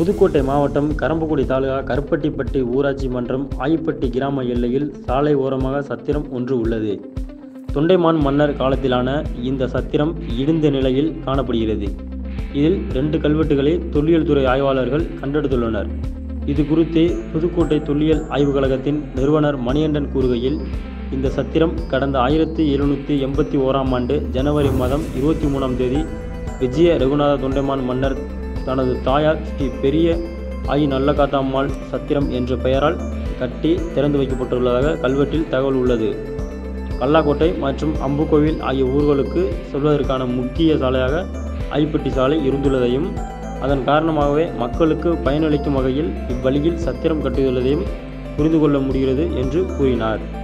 புதுக்கோட்டை மாவட்டம் கரம்பக்குடி தாலுகா கருப்பட்டிப்பட்டி ஊராட்சி மன்றம் ஆயிப்பட்டி கிராம எல்லையில் சாலை ஓரமாக சத்திரம் ஒன்று உள்ளது தொண்டைமான் மன்னர் காலத்திலான இந்த சத்திரம் இடிந்த நிலையில் காணப்படுகிறது இதில் ரெண்டு கல்வெட்டுகளை தொல்லியல் துறை ஆய்வாளர்கள் கண்டெடுத்துள்ளனர் இது குறித்து புதுக்கோட்டை தொல்லியல் ஆய்வுக் கழகத்தின் நிறுவனர் மணிகண்டன் கூறுகையில் இந்த சத்திரம் கடந்த ஆயிரத்தி எழுநூற்றி எண்பத்தி ஓராம் ஆண்டு ஜனவரி மாதம் இருபத்தி மூணாம் தேதி விஜய ரகுநாத தொண்டைமான் மன்னர் தனது தாயார் ஸ்ரீ பெரிய ஆயி நல்லகாத்தாம்மாள் சத்திரம் என்ற பெயரால் கட்டி திறந்து வைக்கப்பட்டுள்ளதாக கல்வெட்டில் தகவல் உள்ளது கல்லாக்கோட்டை மற்றும் அம்புக்கோவில் ஆகிய ஊர்களுக்கு செல்வதற்கான முக்கிய சாலையாக ஐப்பட்டி சாலை இருந்துள்ளதையும் அதன் காரணமாகவே மக்களுக்கு பயனளிக்கும் வகையில் இவ்வழியில் சத்திரம் கட்டியுள்ளதையும் புரிந்து கொள்ள முடிகிறது என்று கூறினார்